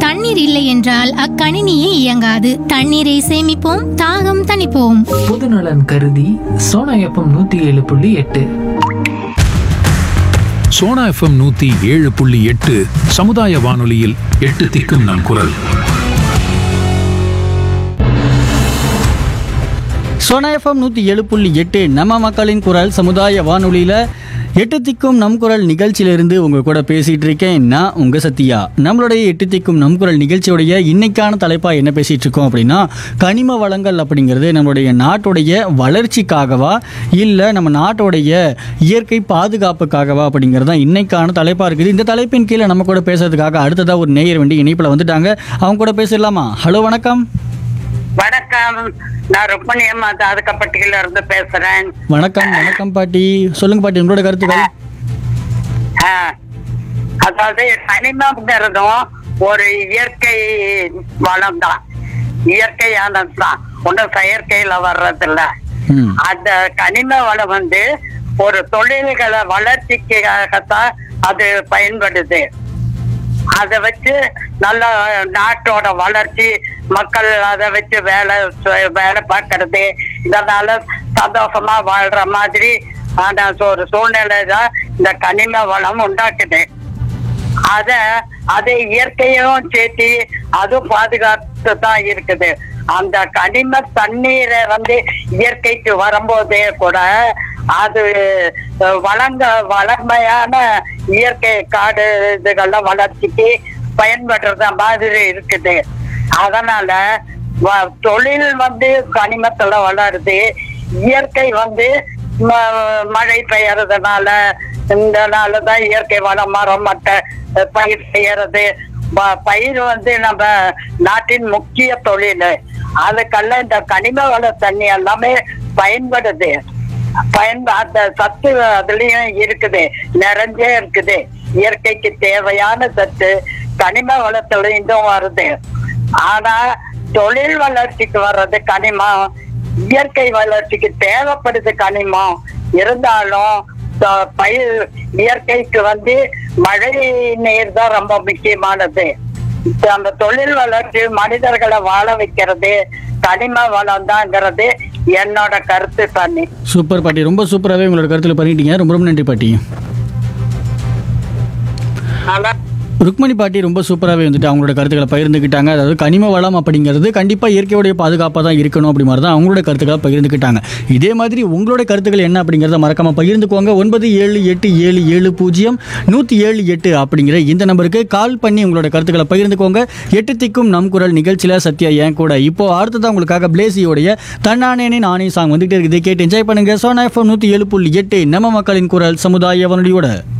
தண்ணீர் இல்லை என்றால் அக்கணினியே இயங்காது தண்ணீரை சேமிப்போம் தாகம் தணிப்போம் பொதுநலன் கருதி சோனா எஃப்எம் நூத்தி ஏழு புள்ளி எட்டு சோனா எஃப்எம் நூத்தி ஏழு புள்ளி எட்டு சமுதாய வானொலியில் எட்டு திக்கும் நம் குரல் சோனா எஃப்எம் நூற்றி ஏழு புள்ளி எட்டு நம்ம மக்களின் குரல் சமுதாய வானொலியில் எட்டு திக்கும் நம் குரல் நிகழ்ச்சியிலிருந்து உங்கள் கூட பேசிகிட்டு இருக்கேன் நான் உங்கள் சத்யா நம்மளுடைய எட்டு திக்கும் நம் குரல் நிகழ்ச்சியுடைய இன்னைக்கான தலைப்பாக என்ன பேசிகிட்டு இருக்கோம் அப்படின்னா கனிம வளங்கள் அப்படிங்கிறது நம்மளுடைய நாட்டுடைய வளர்ச்சிக்காகவா இல்லை நம்ம நாட்டுடைய இயற்கை பாதுகாப்புக்காகவா அப்படிங்கிறது தான் இன்னைக்கான தலைப்பாக இருக்குது இந்த தலைப்பின் கீழே நம்ம கூட பேசுறதுக்காக அடுத்ததாக ஒரு நேயர் வண்டி இணைப்பில் வந்துட்டாங்க அவங்க கூட பேசிடலாமா ஹலோ வணக்கம் வணக்கம் நான் ருக்மணி அம்மா தாதுக்கப்பட்டியில இருந்து பேசுறேன் வணக்கம் வணக்கம் பாட்டி சொல்லுங்க பாட்டி உங்களோட கருத்துக்கள் ஆ, அதாவது கனிமங்கிறதும் ஒரு இயற்கை வளம் தான் இயற்கையானது தான் ஒன்றும் செயற்கையில வர்றதில்ல ம் அந்த கனிம வளம் வந்து ஒரு தொழில்களை வளர்ச்சிக்காகத்தான் அது பயன்படுது அதை வச்சு நல்ல நாட்டோட வளர்ச்சி மக்கள் அதை வச்சு வேலை சு- வேலை பார்க்கறது இதனால சந்தோஷமா வாழ்ற மாதிரி ஆன ஒரு சூழ்நிலை தான் இந்த கனிம வளம் உண்டாக்குது அத அதை இயற்கையும் சேர்த்து அதுவும் பாதுகாத்து தான் இருக்குது அந்த கனிம தண்ணீரை வந்து இயற்கைக்கு வரும்போதே கூட அது அஹ், வளங்க வளமையான இயற்கை காடு இதுகள்லாம் வளர்ச்சிக்கு பயன்படுறத மாதிரி இருக்குது அதனால வ- தொழில் வந்து கனிமத்துல வளருது இயற்கை வந்து ம- மழை பெய்யறதுனால இந்த தான் இயற்கை வளம் மரம் மட்ட அஹ், பயிர் செய்யறது ப- பயிர் வந்து நம்ம நாட்டின் முக்கிய தொழில் அதுக்கெல்லாம் இந்த கனிம வள தண்ணி எல்லாமே பயன்படுது பயன்ப அந்த சத்து அதுலயும் இருக்குது நிறைஞ்சே இருக்குது இயற்கைக்கு தேவையான சத்து கனிம வளத்துல இருந்தும் வருது ஆனா தொழில் வளர்ச்சிக்கு வர்றது கனிமம் இயற்கை வளர்ச்சிக்கு தேவைப்படுது கனிமம் இருந்தாலும் த- பயிர் இயற்கைக்கு வந்து மழை நீர் தான் ரொம்ப முக்கியமானது இப்ப அந்த தொழில் வளர்ச்சி மனிதர்களை வாழ வைக்கிறது கனிம வளம் தாங்கிறது என்னோட கருத்து தண்ணி சூப்பர் பாட்டி ரொம்ப சூப்பராகவே உங்களோட கருத்தில் பண்ணிட்டீங்க ரொம்ப ரொம்ப நன்றி பாட்டி நல்லா ருக்மணி பாட்டி ரொம்ப சூப்பராகவே வந்துட்டு அவங்களோட கருத்துக்களை பகிர்ந்துக்கிட்டாங்க அதாவது கனிம வளம் அப்படிங்கிறது கண்டிப்பாக இயற்கையுடைய பாதுகாப்பாக தான் இருக்கணும் அப்படி மாதிரி தான் அவங்களோட கருத்துக்களை பகிர்ந்துக்கிட்டாங்க இதே மாதிரி உங்களோட கருத்துக்கள் என்ன அப்படிங்கிறத மறக்காம பகிர்ந்துக்கோங்க ஒன்பது ஏழு எட்டு ஏழு ஏழு பூஜ்ஜியம் நூற்றி ஏழு எட்டு அப்படிங்கிற இந்த நம்பருக்கு கால் பண்ணி உங்களோட கருத்துக்களை பகிர்ந்துக்கோங்க எட்டு திக்கும் நம் குரல் நிகழ்ச்சியில் சத்யா என் கூட இப்போ அடுத்ததான் உங்களுக்காக பிளேசியோடைய தன்னானேனே நானே சாங் வந்துகிட்டே இருக்குது கேட்டு என்ஜாய் பண்ணுங்க சோனா எஃப்எம் நூற்றி ஏழு புள்ளி எட்டு நம்ம மக்களின் குரல் சமுதாய வானொலியோட